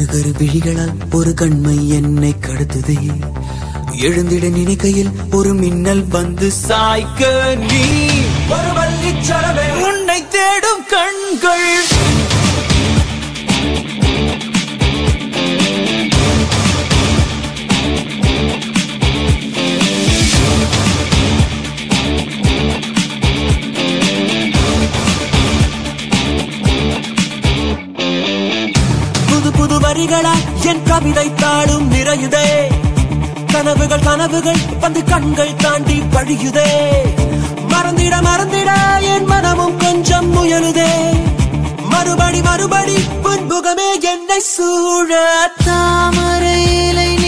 கரு கரு விழிகளால் ஒரு கண்மை என்னை கடத்துதே எழுந்திட நினைக்கையில் ஒரு மின்னல் வந்து சாய்க்க நீ ஒரு வள்ளிச்சரமே உன்னை தேடும் கண்கள் புது புது வரிகளா என் கவிதை தாடும் நிறையுதே கனவுகள் கனவுகள் வந்து கண்கள் தாண்டி பழியுதே மறந்திட மறந்திட என் மனமும் கொஞ்சம் முயலுதே மறுபடி மறுபடி புன்புகமே என்னை சூழ தாமரை இலை